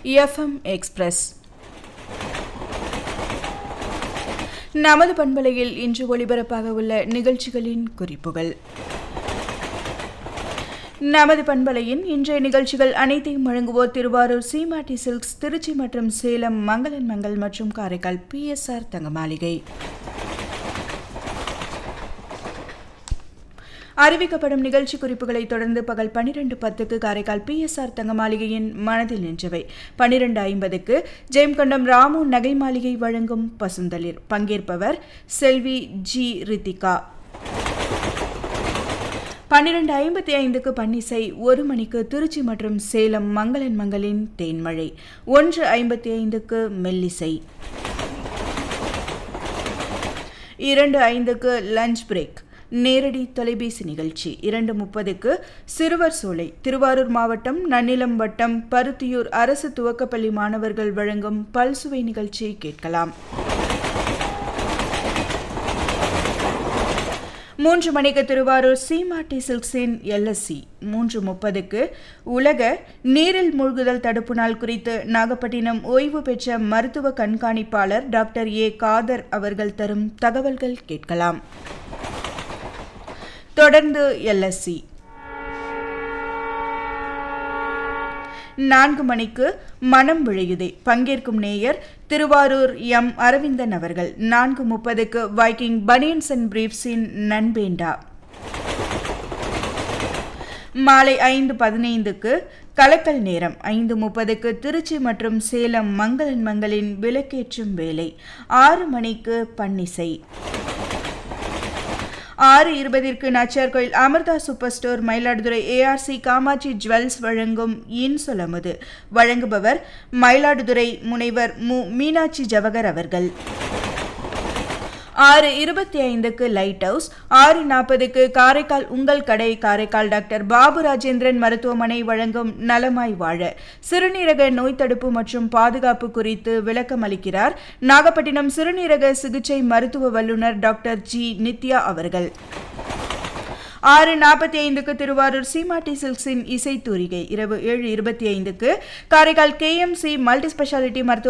FM express நமது பண்பலையில் இன்று ஒளிபரப்பாக உள்ள நிகழ்ச்சிகளின் குறிப்புகள் நமது பண்பலையின் இன்றைய நிகழ்ச்சிகள் அனைத்தையும் வழங்குவோர் திருவாரூர் சீமாட்டி சில்க்ஸ் திருச்சி மற்றும் சேலம் மங்களன் மங்கள் மற்றும் காரைக்கால் பிஎஸ்ஆர் தங்க மாளிகை அறிவிக்கப்படும் நிகழ்ச்சி குறிப்புகளை தொடர்ந்து பகல் பனிரெண்டு பத்துக்கு காரைக்கால் பிஎஸ்ஆர் தங்க மாளிகையின் மனதில் நின்றவை பனிரெண்டு ஐம்பதுக்கு ஜெயம்கண்டம் ராமு நகை மாளிகை வழங்கும் பசுந்தளிர் பங்கேற்பவர் செல்வி ஜி ரித்திகா பன்னிரண்டு ஐம்பத்தி ஐந்துக்கு பன்னிசை ஒரு மணிக்கு திருச்சி மற்றும் சேலம் மங்களன் மங்களின் தேன்மழை ஒன்று ஐம்பத்தி ஐந்துக்கு மெல்லிசை இரண்டு ஐந்துக்கு லஞ்ச் பிரேக் நேரடி தொலைபேசி நிகழ்ச்சி இரண்டு முப்பதுக்கு சிறுவர் சோலை திருவாரூர் மாவட்டம் நன்னிலம் வட்டம் பருத்தியூர் அரசு துவக்கப்பள்ளி மாணவர்கள் வழங்கும் பல்சுவை நிகழ்ச்சியை கேட்கலாம் மூன்று மணிக்கு திருவாரூர் சீமாட்டி சில்க்ஸின் எல்எஸ்சி மூன்று முப்பதுக்கு உலக நீரில் மூழ்குதல் தடுப்பு நாள் குறித்து நாகப்பட்டினம் ஓய்வு பெற்ற மருத்துவ கண்காணிப்பாளர் டாக்டர் ஏ காதர் அவர்கள் தரும் தகவல்கள் கேட்கலாம் தொடர்ந்து எல்எஸ்சி நான்கு மணிக்கு மனம் விழையுதே பங்கேற்கும் நேயர் திருவாரூர் எம் அரவிந்தன் அவர்கள் நான்கு முப்பதுக்கு வைக்கிங் பனியன்ஸ் அண்ட் பிரீப்ஸின் நண்பேண்டா மாலை ஐந்து பதினைந்துக்கு கலக்கல் நேரம் ஐந்து முப்பதுக்கு திருச்சி மற்றும் சேலம் மங்களன் மங்களின் விளக்கேற்றும் வேலை ஆறு மணிக்கு பன்னிசை ஆறு இருபதிற்கு Nachiyar Koil Amrita super store Mayiladuthurai ARC Kamatchi jewels வழங்கும் இன்சொலமுது வழங்குபவர் மயிலாடுதுறை முனைவர் மு மீனாட்சி ஜவகர் அவர்கள் ஆறு இருபத்தி ஐந்துக்கு லைட் ஹவுஸ் ஆறு நாற்பதுக்கு காரைக்கால் உங்கள் கடை காரைக்கால் டாக்டர் பாபு ராஜேந்திரன் மருத்துவமனை வழங்கும் நலமாய் வாழ சிறுநீரக நோய் தடுப்பு மற்றும் பாதுகாப்பு குறித்து விளக்கம் அளிக்கிறார் நாகப்பட்டினம் சிறுநீரக சிகிச்சை மருத்துவ வல்லுநர் டாக்டர் ஜி நித்யா அவர்கள் ஆறு நாற்பத்தி ஐந்துக்கு திருவாரூர் சீமாட்டி சில்க்ஸின் இசை தூரிகை இரவு ஏழு இருபத்தி ஐந்துக்கு காரைக்கால் கேஎம்சி மல்டி ஸ்பெஷாலிட்டி மருத்துவ